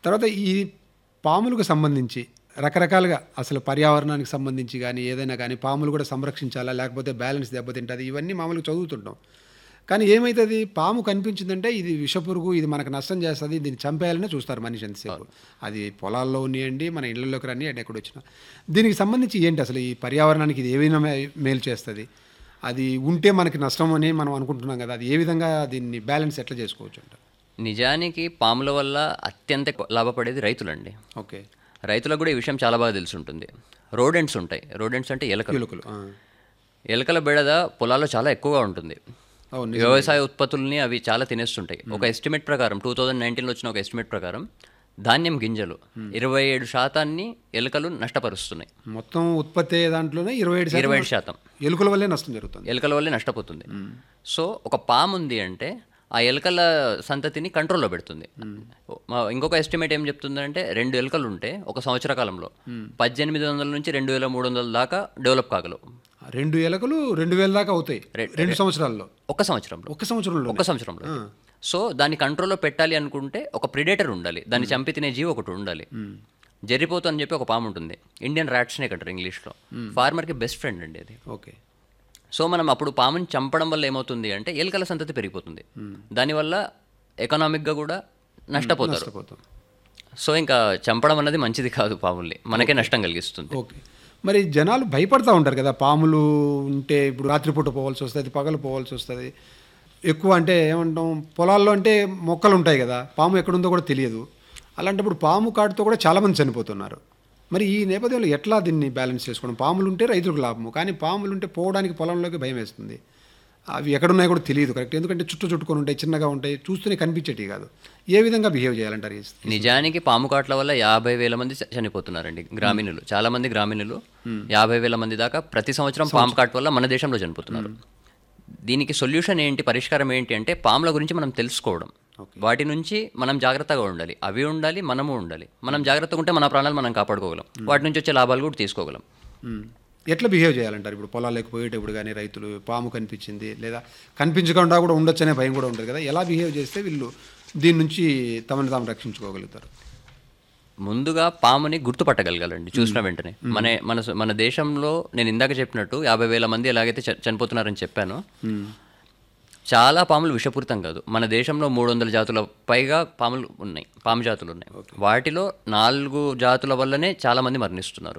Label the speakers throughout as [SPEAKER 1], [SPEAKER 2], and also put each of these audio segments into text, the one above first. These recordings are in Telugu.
[SPEAKER 1] తర్వాత ఈ పాములకు సంబంధించి రకరకాలుగా అసలు పర్యావరణానికి సంబంధించి కానీ ఏదైనా కానీ పాములు కూడా సంరక్షించాలా లేకపోతే బ్యాలెన్స్ దెబ్బతింటుంది ఇవన్నీ మామూలుగా చదువుతుంటాం కానీ ఏమవుతుంది పాము కనిపించిందంటే ఇది విషపురుగు ఇది మనకు నష్టం చేస్తుంది దీన్ని చంపేయాలనే చూస్తారు మనిషి ఎంతసేపు అది పొలాల్లో ఉన్నాయండి మన ఇళ్ళలోకి రండి అంటే ఎక్కడ వచ్చినా దీనికి సంబంధించి ఏంటి అసలు ఈ పర్యావరణానికి ఇది ఏ విధంగా మే- మేలు చేస్తుంది అది ఉంటే మనకి నష్టం అని మనం అనుకుంటున్నాం కదా అది ఏ విధంగా దీన్ని బ్యాలెన్స్ ఎట్లా చేసుకోవచ్చు అంట
[SPEAKER 2] నిజానికి పాముల వల్ల అత్యంత ఎక్కువ లాభపడేది రైతులండి
[SPEAKER 1] ఓకే
[SPEAKER 2] రైతులకు కూడా ఈ విషయం చాలా బాగా తెలిసి ఉంటుంది రోడెంట్స్ ఉంటాయి రోడెంట్స్ అంటే ఎలకలు
[SPEAKER 1] ఎలుకలు ఆ.
[SPEAKER 2] ఎలకల బెడద పొలాల్లో చాలా ఎక్కువగా ఉంటుంది
[SPEAKER 1] అవును
[SPEAKER 2] వ్యవసాయ ఉత్పత్తుల్ని అవి చాలా తినేస్తుంటాయి ఒక ఎస్టిమేట్ ప్రకారం టూ థౌజండ్ నైన్టీన్లో వచ్చిన ఒక ఎస్టిమేట్ ప్రకారం ధాన్యం గింజలు ఇరవై ఏడు శాతాన్ని ఎలుకలు నష్టపరుస్తున్నాయి
[SPEAKER 1] మొత్తం ఉత్పత్తి అయ్యే దాంట్లోనే ఇరవై ఏడు
[SPEAKER 2] ఇరవై ఏడు శాతం
[SPEAKER 1] ఎలుకల వల్లే నష్టం జరుగుతుంది
[SPEAKER 2] ఎలుకల వల్లే నష్టపోతుంది సో ఒక పాము ఉంది అంటే ఆ ఎలుకల సంతతిని కంట్రోల్లో పెడుతుంది మా ఇంకొక ఎస్టిమేట్ ఏం చెప్తుందంటే రెండు ఎలుకలు ఉంటే ఒక సంవత్సర కాలంలో పద్దెనిమిది వందల నుంచి రెండు వేల మూడు వందల దాకా డెవలప్ కాగలవు
[SPEAKER 1] ఆ రెండు ఎలుకలు రెండు వేల దాకా అవుతాయి రెండు సంవత్సరాల్లో
[SPEAKER 2] ఒక సంవత్సరంలో
[SPEAKER 1] ఒక సంవత్సరంలో
[SPEAKER 2] ఒక సంవత్సరంలో సో దాన్ని కంట్రోల్లో పెట్టాలి అనుకుంటే ఒక ప్రిడేటర్ ఉండాలి దాన్ని చంపి తినే జీవి ఒకటి ఉండాలి జర్రిపోతు అని చెప్పి ఒక పాము ఉంటుంది ఇండియన్ ర్యాట్ స్నేక్ అంటారు ఇంగ్లీష్లో ఫార్మర్కి బెస్ట్ ఫ్రెండ్ అండి అది
[SPEAKER 1] ఓకే
[SPEAKER 2] సో మనం అప్పుడు పాముని చంపడం వల్ల ఏమవుతుంది అంటే ఎలుకల సంతతి పెరిగిపోతుంది దానివల్ల ఎకనామిక్గా కూడా నష్టపోతారు
[SPEAKER 1] నష్టపోతాం
[SPEAKER 2] సో ఇంకా చంపడం అన్నది మంచిది కాదు పాముల్ని మనకే నష్టం కలిగిస్తుంది
[SPEAKER 1] ఓకే మరి జనాలు భయపడతా ఉంటారు కదా పాములు ఉంటే ఇప్పుడు రాత్రిపూట పోవాల్సి వస్తుంది పగలు పోవాల్సి వస్తుంది ఎక్కువ అంటే ఏమంటాం పొలాల్లో అంటే మొక్కలు ఉంటాయి కదా పాము ఎక్కడుందో కూడా తెలియదు అలాంటప్పుడు పాము కాటుతో కూడా చాలామంది చనిపోతున్నారు మరి ఈ నేపథ్యంలో ఎట్లా దీన్ని బ్యాలెన్స్ చేసుకోవడం పాములు ఉంటే రైతులకు లాభము కానీ పాములు ఉంటే పోవడానికి పొలంలోకి భయం వేస్తుంది అవి ఎక్కడున్నాయో కూడా తెలియదు కరెక్ట్ ఎందుకంటే చుట్టూ చుట్టుకొని ఉంటాయి చిన్నగా ఉంటాయి చూస్తూనే కనిపించేటివి కాదు ఏ విధంగా బిహేవ్ చేయాలంటారు ఈ
[SPEAKER 2] నిజానికి పాము కాట్ల వల్ల యాభై వేల మంది చ- చనిపోతున్నారండి గ్రామీణులు చాలా మంది గ్రామీణులు యాభై వేల మంది దాకా ప్రతి సంవత్సరం పాము కాట్ వల్ల మన దేశంలో చనిపోతున్నారు దీనికి సొల్యూషన్ ఏంటి పరిష్కారం ఏంటి అంటే పాముల గురించి మనం తెలుసుకోవడం వాటి నుంచి మనం జాగ్రత్తగా ఉండాలి అవి ఉండాలి మనము ఉండాలి మనం జాగ్రత్తగా ఉంటే మన ప్రాణాలు మనం కాపాడుకోగలం వాటి నుంచి వచ్చే లాభాలు కూడా తీసుకోగలం
[SPEAKER 1] మ్మ్. ఎట్లా బిహేవ్ చేయాలంటారు ఇప్పుడు పొలాలకు పోయేటప్పుడు కానీ రైతులు పాము కనిపించింది లేదా కనిపించకుండా కూడా ఉండొచ్చనే భయం కూడా ఉంటుంది కదా ఎలా బిహేవ్ చేస్తే వీళ్ళు దీని నుంచి తమను తాము రక్షించుకోగలుగుతారు
[SPEAKER 2] ముందుగా పాముని గుర్తుపట్టగలగాలండి చూసిన వెంటనే మన మన మన దేశంలో నేను ఇందాక చెప్పినట్టు యాభై వేల మంది ఎలాగైతే చ- చనిపోతున్నారని చెప్పానో చాలా పాములు విషపూరితం కాదు మన దేశంలో మూడు వందల జాతుల పైగా పాములు ఉన్నాయి పాము జాతులు ఉన్నాయి వాటిలో నాలుగు జాతుల వల్లనే చాలా మంది మరణిస్తున్నారు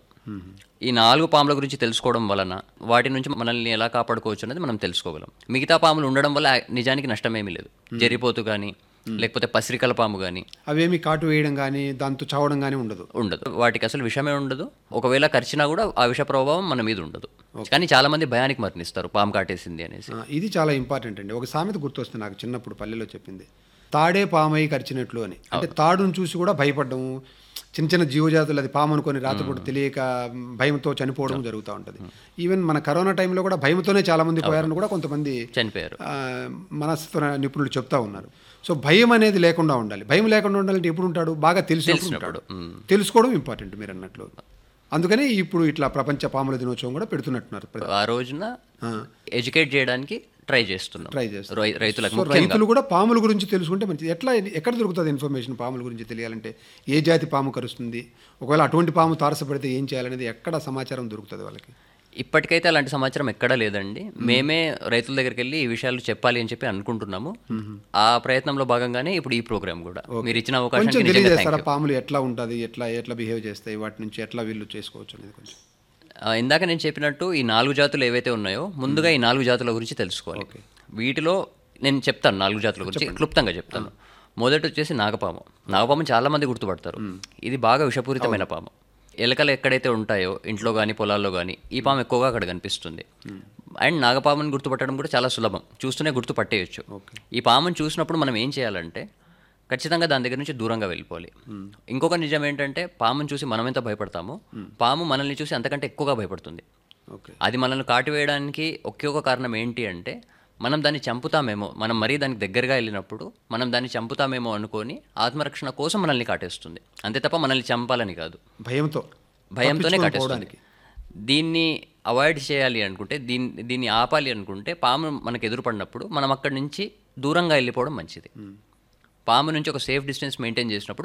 [SPEAKER 2] ఈ నాలుగు పాముల గురించి తెలుసుకోవడం వలన వాటి నుంచి మనల్ని ఎలా కాపాడుకోవచ్చు అనేది మనం తెలుసుకోగలం మిగతా పాములు ఉండడం వల్ల నిజానికి నష్టమేమీ లేదు జరిపోతు కానీ లేకపోతే పసిరికల పాము కానీ
[SPEAKER 1] అవేమి కాటు వేయడం కానీ దాంతో చావడం కానీ ఉండదు
[SPEAKER 2] ఉండదు వాటికి అసలు విషమే ఉండదు ఒకవేళ కరిచినా కూడా ఆ విష ప్రభావం మన మీద ఉండదు కానీ చాలా మంది భయానికి మరణిస్తారు పాము కాటేసింది అనేసి
[SPEAKER 1] ఆ, ఇది చాలా ఇంపార్టెంట్ అండి ఒక సామెత గుర్తొస్తుంది నాకు చిన్నప్పుడు పల్లెలో చెప్పింది తాడే పామై కరిచినట్లు అని అంటే తాడును చూసి కూడా భయపడము చిన్న చిన్న జీవజాతులు అది పాము అనుకొని రాత్రిపూట తెలియక మ్, భయంతో చనిపోవడం జరుగుతూ ఉంటుంది ఈవెన్ మన కరోనా టైంలో కూడా భయంతోనే చాలా మంది పోయారని కూడా కొంతమంది
[SPEAKER 2] చనిపోయారు
[SPEAKER 1] ఆ, మనస్తత్వ నిపుణులు చెప్తా ఉన్నారు సో భయం అనేది లేకుండా ఉండాలి భయం లేకుండా ఉండాలంటే ఎప్పుడు ఉంటాడు బాగా తెలిసినప్పుడు ఉంటాడు తెలుసుకోవడం ఇంపార్టెంట్ మీరు అన్నట్లు అందుకనే ఇప్పుడు ఇట్లా ప్రపంచ పాముల దినోత్సవం కూడా పెడుతున్నట్టున్నారు ప్రతి-
[SPEAKER 2] ఆ రోజున
[SPEAKER 1] ఆ,
[SPEAKER 2] ఎడ్యుకేట్ చేయడానికి ట్రై చేస్తున్నాం
[SPEAKER 1] ట్రై చేస్తారు
[SPEAKER 2] రై- రైతులకు
[SPEAKER 1] సో రైతులు కూడా పాముల గురించి తెలుసుకుంటే మంచిది ఎట్లా ఎక్కడ దొరుకుతుంది ఇన్ఫర్మేషన్ పాముల గురించి తెలియాలంటే ఏ జాతి పాము కరుస్తుంది ఒకవేళ అటువంటి పాము తారసపడితే ఏం చేయాలనేది ఎక్కడ సమాచారం దొరుకుతుంది వాళ్ళకి
[SPEAKER 2] ఇప్పటికైతే అలాంటి సమాచారం ఎక్కడా లేదండి మేమే రైతుల దగ్గరికి వెళ్ళి ఈ విషయాలు చెప్పాలి అని చెప్పి అనుకుంటున్నాము ఆ ప్రయత్నంలో భాగంగానే ఇప్పుడు ఈ ప్రోగ్రామ్ కూడా మీరు ఇచ్చిన
[SPEAKER 1] కొంచెం
[SPEAKER 2] అవకాశానికి నిజంగా
[SPEAKER 1] తెలియజేస్తారా పాములు ఎట్లా ఉంటుంది ఎట్లా ఎట్లా బిహేవ్ చేస్తాయి వాటి నుంచి ఎట్లా వీళ్ళు చేసుకోవచ్చు అనేది కొంచెం
[SPEAKER 2] ఆ, ఇందాక నేను చెప్పినట్టు ఈ నాలుగు జాతులు ఏవైతే ఉన్నాయో ముందుగా ఈ నాలుగు జాతుల గురించి తెలుసుకోవాలి వీటిలో నేను చెప్తాను నాలుగు జాతుల గురించి క్లుప్తంగా చెప్తాను మొదటి వచ్చేసి నాగపాము నాగపాము చాలా మంది గుర్తుపడతారు ఇది బాగా విషపూరితమైన పాము ఎలకలు ఎక్కడైతే ఉంటాయో ఇంట్లో కానీ పొలాల్లో కానీ ఈ పాము ఎక్కువగా అక్కడ కనిపిస్తుంది అండ్ నాగపాముని గుర్తుపట్టడం కూడా చాలా సులభం చూస్తూనే గుర్తుపట్టేయచ్చు ఈ పాముని చూసినప్పుడు మనం ఏం చేయాలంటే ఖచ్చితంగా దాని దగ్గర నుంచి దూరంగా వెళ్ళిపోవాలి ఇంకొక నిజం ఏంటంటే పాముని చూసి మనం ఎంత భయపడతామో పాము మనల్ని చూసి అంతకంటే ఎక్కువగా భయపడుతుంది
[SPEAKER 1] ఓకే
[SPEAKER 2] అది మనల్ని కాటివేయడానికి ఒకే ఒక కారణం ఏంటి అంటే మనం దాన్ని చంపుతామేమో మనం మరీ దానికి దగ్గరగా వెళ్ళినప్పుడు మనం దాన్ని చంపుతామేమో అనుకొని ఆత్మరక్షణ కోసం మనల్ని కాటేస్తుంది అంతే తప్ప మనల్ని చంపాలని కాదు
[SPEAKER 1] భయంతో
[SPEAKER 2] భయంతోనే
[SPEAKER 1] తప్పించుకొని
[SPEAKER 2] కాటేస్తుంది దీన్ని అవాయిడ్ చేయాలి అనుకుంటే దీన్ని దీన్ని ఆపాలి అనుకుంటే పాము మనకు ఎదురుపడినప్పుడు మనం అక్కడి నుంచి దూరంగా వెళ్ళిపోవడం మంచిది పాము నుంచి ఒక సేఫ్ డిస్టెన్స్ మెయింటైన్ చేసినప్పుడు